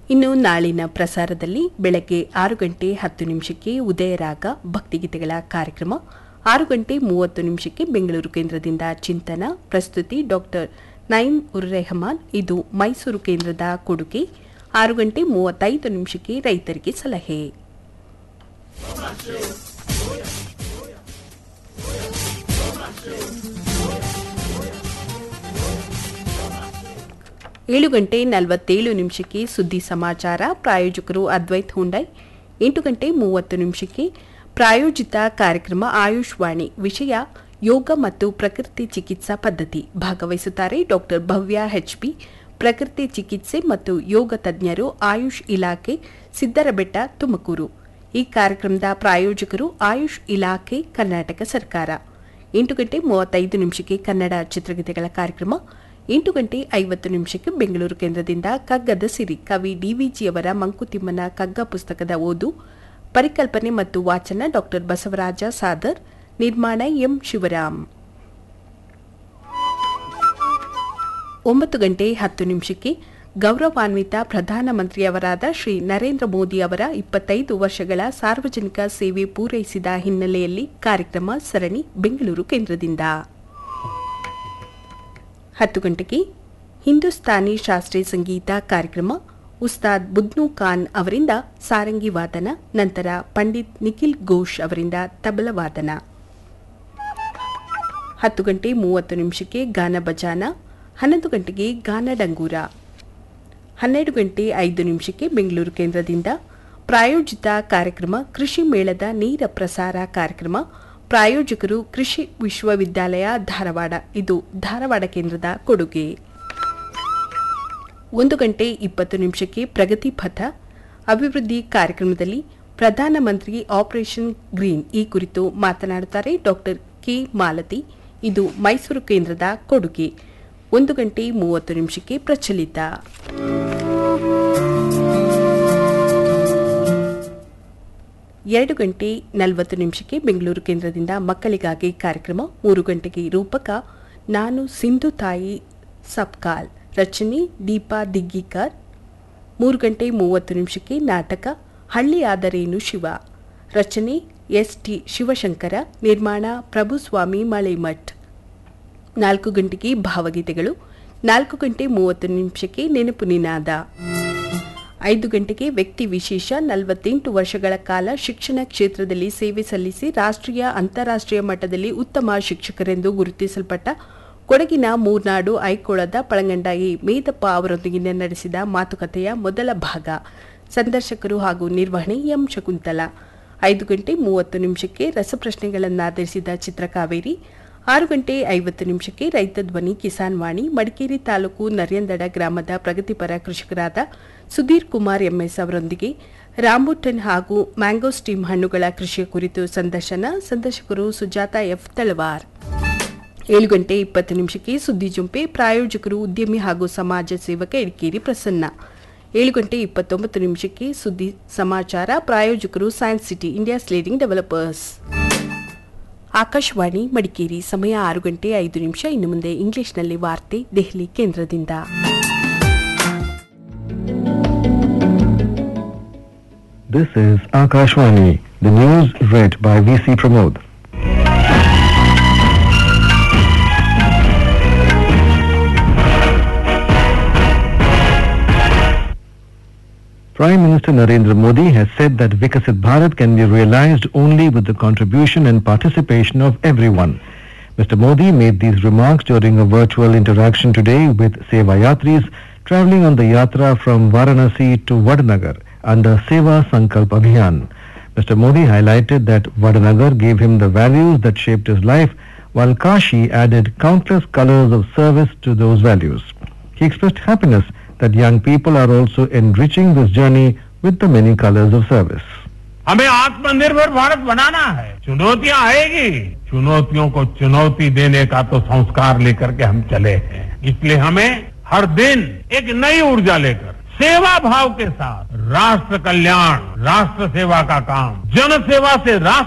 ಇನ್ನು ನಾಳಿನ ಪ್ರಸಾರದಲ್ಲಿ ಬೆಳಗ್ಗೆ ಆರು ಗಂಟೆ ಹತ್ತು ನಿಮಿಷಕ್ಕೆ ಉದಯರಾಗ ಭಕ್ತಿಗೀತೆಗಳ ಕಾರ್ಯಕ್ರಮ ಆರು ಗಂಟೆ ಮೂವತ್ತು ನಿಮಿಷಕ್ಕೆ ಬೆಂಗಳೂರು ಕೇಂದ್ರದಿಂದ ಚಿಂತನ ಪ್ರಸ್ತುತಿ ಡಾಕ್ಟರ್ ನೈಮ್ ಉರ್ ರೆಹಮಾನ್ ಇದು ಮೈಸೂರು ಕೇಂದ್ರದ ಕೊಡುಗೆ ಆರು ಗಂಟೆ ಮೂವತ್ತೈದು ನಿಮಿಷಕ್ಕೆ ರೈತರಿಗೆ ಸಲಹೆ ಏಳು ಗಂಟೆ ನಲವತ್ತೇಳು ನಿಮಿಷಕ್ಕೆ ಸುದ್ದಿ ಸಮಾಚಾರ ಪ್ರಾಯೋಜಕರು ಅದ್ವೈತ್ ಹುಂಡೈ ಎಂಟು ಗಂಟೆ ಮೂವತ್ತು ನಿಮಿಷಕ್ಕೆ ಪ್ರಾಯೋಜಿತ ಕಾರ್ಯಕ್ರಮ ಆಯುಷ್ವಾಣಿ ವಿಷಯ ಯೋಗ ಮತ್ತು ಪ್ರಕೃತಿ ಚಿಕಿತ್ಸಾ ಪದ್ಧತಿ ಭಾಗವಹಿಸುತ್ತಾರೆ ಡಾಕ್ಟರ್ ಭವ್ಯ ಹೆಚ್ಪಿ ಪ್ರಕೃತಿ ಚಿಕಿತ್ಸೆ ಮತ್ತು ಯೋಗ ತಜ್ಞರು ಆಯುಷ್ ಇಲಾಖೆ ಸಿದ್ದರಬೆಟ್ಟ ತುಮಕೂರು ಈ ಕಾರ್ಯಕ್ರಮದ ಪ್ರಾಯೋಜಕರು ಆಯುಷ್ ಇಲಾಖೆ ಕರ್ನಾಟಕ ಸರ್ಕಾರ ಎಂಟು ಗಂಟೆ ಮೂವತ್ತೈದು ನಿಮಿಷಕ್ಕೆ ಕನ್ನಡ ಚಿತ್ರಗೀತೆಗಳ ಕಾರ್ಯಕ್ರಮ ಎಂಟು ಗಂಟೆ ಐವತ್ತು ನಿಮಿಷಕ್ಕೆ ಬೆಂಗಳೂರು ಕೇಂದ್ರದಿಂದ ಕಗ್ಗದ ಸಿರಿ ಕವಿ ಡಿವಿಜಿಯವರ ಮಂಕುತಿಮ್ಮನ ಕಗ್ಗ ಪುಸ್ತಕದ ಓದು ಪರಿಕಲ್ಪನೆ ಮತ್ತು ವಾಚನ ಡಾಕ್ಟರ್ ಬಸವರಾಜ ಸಾದರ್ ನಿರ್ಮಾಣ ಎಂ ಶಿವರಾಮ್ ಒಂಬತ್ತು ಗಂಟೆ ಹತ್ತು ನಿಮಿಷಕ್ಕೆ ಗೌರವಾನ್ವಿತ ಪ್ರಧಾನಮಂತ್ರಿಯವರಾದ ಶ್ರೀ ನರೇಂದ್ರ ಮೋದಿ ಅವರ ಇಪ್ಪತ್ತೈದು ವರ್ಷಗಳ ಸಾರ್ವಜನಿಕ ಸೇವೆ ಪೂರೈಸಿದ ಹಿನ್ನೆಲೆಯಲ್ಲಿ ಕಾರ್ಯಕ್ರಮ ಸರಣಿ ಬೆಂಗಳೂರು ಕೇಂದ್ರದಿಂದ ಹತ್ತು ಗಂಟೆಗೆ ಹಿಂದೂಸ್ತಾನಿ ಶಾಸ್ತ್ರೀಯ ಸಂಗೀತ ಕಾರ್ಯಕ್ರಮ ಉಸ್ತಾದ್ ಬುದ್ನು ಖಾನ್ ಅವರಿಂದ ಸಾರಂಗಿ ವಾದನ ನಂತರ ಪಂಡಿತ್ ನಿಖಿಲ್ ಘೋಷ್ ಅವರಿಂದ ತಬಲ ವಾದನ ಹತ್ತು ಗಂಟೆ ಮೂವತ್ತು ನಿಮಿಷಕ್ಕೆ ಗಾನ ಬಜಾನ ಹನ್ನೊಂದು ಗಂಟೆಗೆ ಗಾನ ಡಂಗೂರ ಹನ್ನೆರಡು ಗಂಟೆ ಐದು ನಿಮಿಷಕ್ಕೆ ಬೆಂಗಳೂರು ಕೇಂದ್ರದಿಂದ ಪ್ರಾಯೋಜಿತ ಕಾರ್ಯಕ್ರಮ ಕೃಷಿ ಮೇಳದ ನೇರ ಪ್ರಸಾರ ಕಾರ್ಯಕ್ರಮ ಪ್ರಾಯೋಜಕರು ಕೃಷಿ ವಿಶ್ವವಿದ್ಯಾಲಯ ಧಾರವಾಡ ಇದು ಧಾರವಾಡ ಕೇಂದ್ರದ ಕೊಡುಗೆ ಒಂದು ಗಂಟೆ ಇಪ್ಪತ್ತು ನಿಮಿಷಕ್ಕೆ ಪ್ರಗತಿ ಪಥ ಅಭಿವೃದ್ಧಿ ಕಾರ್ಯಕ್ರಮದಲ್ಲಿ ಪ್ರಧಾನಮಂತ್ರಿ ಆಪರೇಷನ್ ಗ್ರೀನ್ ಈ ಕುರಿತು ಮಾತನಾಡುತ್ತಾರೆ ಡಾಕ್ಟರ್ ಕೆ ಮಾಲತಿ ಇದು ಮೈಸೂರು ಕೇಂದ್ರದ ಕೊಡುಗೆ ಒಂದು ಗಂಟೆ ಮೂವತ್ತು ನಿಮಿಷಕ್ಕೆ ಪ್ರಚಲಿತ ಎರಡು ಗಂಟೆ ನಲವತ್ತು ನಿಮಿಷಕ್ಕೆ ಬೆಂಗಳೂರು ಕೇಂದ್ರದಿಂದ ಮಕ್ಕಳಿಗಾಗಿ ಕಾರ್ಯಕ್ರಮ ಮೂರು ಗಂಟೆಗೆ ರೂಪಕ ನಾನು ಸಿಂಧು ತಾಯಿ ಸಬ್ಕಾಲ್ ರಚನೆ ದೀಪಾ ದಿಗ್ಗಿಕರ್ ಮೂರು ಗಂಟೆ ಮೂವತ್ತು ನಿಮಿಷಕ್ಕೆ ನಾಟಕ ಹಳ್ಳಿ ಆದರೇನು ಶಿವ ರಚನೆ ಎಸ್ ಟಿ ಶಿವಶಂಕರ ನಿರ್ಮಾಣ ಪ್ರಭುಸ್ವಾಮಿ ಮಳೆಮಠ್ ನಾಲ್ಕು ಗಂಟೆಗೆ ಭಾವಗೀತೆಗಳು ನಾಲ್ಕು ಗಂಟೆ ಮೂವತ್ತು ನಿಮಿಷಕ್ಕೆ ನೆನಪು ನಿನಾದ ಐದು ಗಂಟೆಗೆ ವ್ಯಕ್ತಿ ವಿಶೇಷ ನಲವತ್ತೆಂಟು ವರ್ಷಗಳ ಕಾಲ ಶಿಕ್ಷಣ ಕ್ಷೇತ್ರದಲ್ಲಿ ಸೇವೆ ಸಲ್ಲಿಸಿ ರಾಷ್ಟ್ರೀಯ ಅಂತಾರಾಷ್ಟ್ರೀಯ ಮಟ್ಟದಲ್ಲಿ ಉತ್ತಮ ಶಿಕ್ಷಕರೆಂದು ಗುರುತಿಸಲ್ಪಟ್ಟ ಕೊಡಗಿನ ಮೂರ್ನಾಡು ಐಕೋಳದ ಪಳಂಗಂಡ ಎ ಮೇದಪ್ಪ ಅವರೊಂದಿಗೆ ನಡೆಸಿದ ಮಾತುಕತೆಯ ಮೊದಲ ಭಾಗ ಸಂದರ್ಶಕರು ಹಾಗೂ ನಿರ್ವಹಣೆ ಎಂ ಶಕುಂತಲಾ ಐದು ಗಂಟೆ ಮೂವತ್ತು ನಿಮಿಷಕ್ಕೆ ರಸಪ್ರಶ್ನೆಗಳನ್ನಾಧರಿಸಿದ ಚಿತ್ರಕಾವೇರಿ ಆರು ಗಂಟೆ ಐವತ್ತು ನಿಮಿಷಕ್ಕೆ ರೈತ ಧ್ವನಿ ಕಿಸಾನ್ ವಾಣಿ ಮಡಿಕೇರಿ ತಾಲೂಕು ನರ್ಯಂದಡ ಗ್ರಾಮದ ಪ್ರಗತಿಪರ ಕೃಷಿಕರಾದ ಸುಧೀರ್ ಕುಮಾರ್ ಎಂಎಸ್ ಅವರೊಂದಿಗೆ ರಾಂಬುಟನ್ ಹಾಗೂ ಮ್ಯಾಂಗೋ ಸ್ಟೀಮ್ ಹಣ್ಣುಗಳ ಕೃಷಿಯ ಕುರಿತು ಸಂದರ್ಶನ ಸಂದರ್ಶಕರು ಸುಜಾತ ಎಫ್ ತಳವಾರ್ ಏಳು ಗಂಟೆ ಇಪ್ಪತ್ತು ನಿಮಿಷಕ್ಕೆ ಸುದ್ದಿ ಜುಂಪೆ ಪ್ರಾಯೋಜಕರು ಉದ್ಯಮಿ ಹಾಗೂ ಸಮಾಜ ಸೇವಕ ಇಡಿಕೇರಿ ಪ್ರಸನ್ನ ಏಳು ಗಂಟೆ ಇಪ್ಪತ್ತೊಂಬತ್ತು ನಿಮಿಷಕ್ಕೆ ಸುದ್ದಿ ಸಮಾಚಾರ ಪ್ರಾಯೋಜಕರು science city India's leading developers Akashvani Madikeri ಸಮಯ ಆರು ಗಂಟೆ ಐದು ನಿಮಿಷ ಇನ್ನು ಮುಂದೆ ಇಂಗ್ಲಿಷ್ನಲ್ಲಿ ವಾರ್ತೆ ದೆಹಲಿ ಕೇಂದ್ರದಿಂದ This is Akashwani, the news read by VC Pramod. Prime Minister Narendra Modi has said that Vikasit Bharat can be realized only with the contribution and participation of everyone. Mr. Modi made these remarks during a virtual interaction today with Seva Yatris travelling on the yatra from Varanasi to Vadnagar under Seva Sankalp Abhiyan. Mr. Modi highlighted that Vadnagar gave him the values that shaped his life, while Kashi added countless colors of service to those values. He expressed happiness that young people are also enriching this journey with the many colors of service. हमें आत्मनिर्भर भारत बनाना है चुनौतियां आएगी चुनौतियों को चुनौती देने का तो संस्कार लेकर के हम चले हैं इसलिए हमें हर दिन एक नई ऊर्जा लेकर सेवा भाव के साथ राष्ट्र कल्याण राष्ट्र सेवा का काम जन सेवा से राष्ट्र